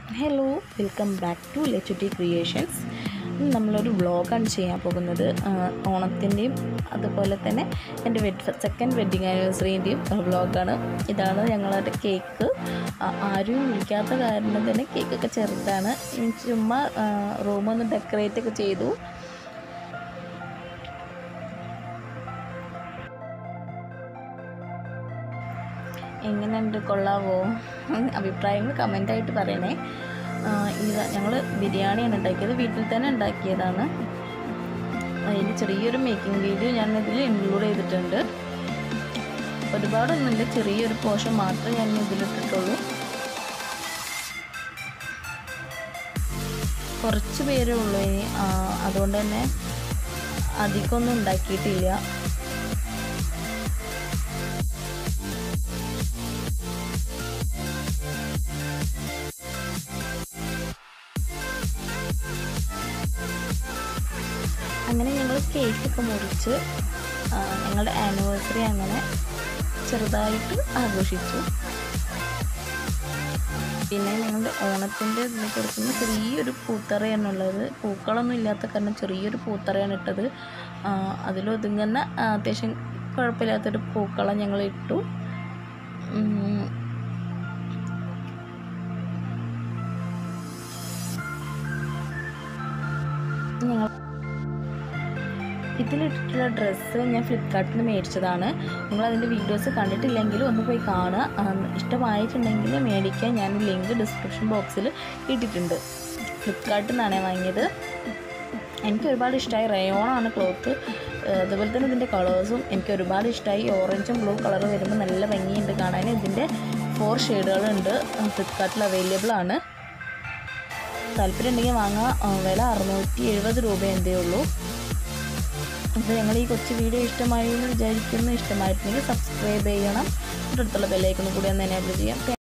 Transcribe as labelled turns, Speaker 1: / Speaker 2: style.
Speaker 1: hello welcome back to Lechutty creations ഇന്ന് നമ്മളൊരു വ്ളോഗാണ് ചെയ്യാൻ പോകുന്നത് ആ, ഓണത്തിൻ്റെയും അതുപോലെ തന്നെ എൻ്റെ വെഡ് സെക്കൻഡ് വെഡ്ഡിങ് ആനിവേഴ്സറീൻ്റെയും വ്ളോഗാണ് ഇതാണ് ഞങ്ങളുടെ കേക്ക് ആ, ആരും വിളിക്കാത്ത കാരണം തന്നെ കേക്കൊക്കെ ചെറുതാണ് ഇനി ചുമ്മാ റൂമൊന്ന് ഡെക്കറേറ്റ് ഒക്കെ ചെയ്തു എങ്ങനെയുണ്ട് കൊള്ളാവോ അഭിപ്രായങ്ങൾ കമൻ്റായിട്ട് പറയണേ ആ, ഇതാ ഞങ്ങൾ ബിരിയാണിയാണ് ഉണ്ടാക്കിയത് വീട്ടിൽ തന്നെ ഉണ്ടാക്കിയതാണ് അതിൻ്റെ ചെറിയൊരു മേക്കിംഗ് വീഡിയോ ഞാൻ ഇതിൽ ഇൻക്ലൂഡ് ചെയ്തിട്ടുണ്ട് ഒരുപാടൊന്നുമില്ല ചെറിയൊരു പോർഷൻ മാത്രമേ ഞാൻ ഇതിലിട്ടിട്ടുള്ളൂ കുറച്ച് പേരേ ഉള്ളൂ ഇനി ആ, അതുകൊണ്ട് തന്നെ അധികമൊന്നും ഉണ്ടാക്കിയിട്ടില്ല അങ്ങനെ ഞങ്ങൾ കേക്കൊക്കെ മുറിച്ച് ആ, ഞങ്ങളുടെ ആനിവേഴ്സറി അങ്ങനെ ചെറുതായിട്ട് ആഘോഷിച്ചു പിന്നെ ഞങ്ങളുടെ ഓണത്തിൻ്റെ ഇതിനെ കൊടുക്കുന്ന ചെറിയൊരു പൂത്തറയാണ് ഉള്ളത് പൂക്കളൊന്നും ഇല്ലാത്ത കാരണം ചെറിയൊരു പൂത്തറയാണ് ഇട്ടത് ആ, അതിലൊതുങ്ങുന്ന ആ, അത്യാവശ്യം കുഴപ്പമില്ലാത്തൊരു പൂക്കളം ഞങ്ങൾ ഇട്ടു ഉം, ഞങ്ങൾ ഇതിലിട്ടിട്ടുള്ള ഡ്രസ്സ് ഞാൻ ഫ്ലിപ്കാർട്ടിൽ നിന്ന് മേടിച്ചതാണ് നിങ്ങൾ അതിൻ്റെ വീഡിയോസ് കണ്ടിട്ടില്ലെങ്കിൽ ഒന്ന് പോയി കാണുക ആ, ഇഷ്ടമായിട്ടുണ്ടെങ്കിൽ മേടിക്കാൻ ഞാൻ ലിങ്ക് ഡിസ്ക്രിപ്ഷൻ ബോക്സിൽ ഇട്ടിട്ടുണ്ട് ഫ്ലിപ്കാർട്ടിൽ നിന്നാണ് വാങ്ങിയത് എനിക്ക് ഒരുപാട് ഇഷ്ടമായി റയോണാണ് ക്ലോത്ത് അതുപോലെ തന്നെ ഇതിൻ്റെ കളേഴ്സും എനിക്ക് ഒരുപാട് ഇഷ്ടമായി ഓറഞ്ചും ബ്ലൂ കളർ വരുമ്പോൾ നല്ല ഭംഗിയുണ്ട് കാണാൻ ഇതിൻ്റെ ഫോർ ഷെയ്ഡുകളുണ്ട് ഫ്ലിപ്കാർട്ടിൽ അവൈലബിൾ ആണ് താല്പര്യം ഉണ്ടെങ്കിൽ വാങ്ങാം ആ, വില അറുന്നൂറ്റി എഴുപത് രൂപ എന്തേ ഉള്ളൂ അപ്പോൾ ഞങ്ങൾ ഈ കൊച്ചു വീഡിയോ ഇഷ്ടമായി എന്ന് വിചാരിക്കുന്നു ഇഷ്ടമായിട്ടുണ്ടെങ്കിൽ സബ്സ്ക്രൈബ് ചെയ്യണം തൊട്ടടുത്തുള്ള ബെല്ലൈക്കൺ കൂടി ഒന്ന് എനേബിൾ ചെയ്യാം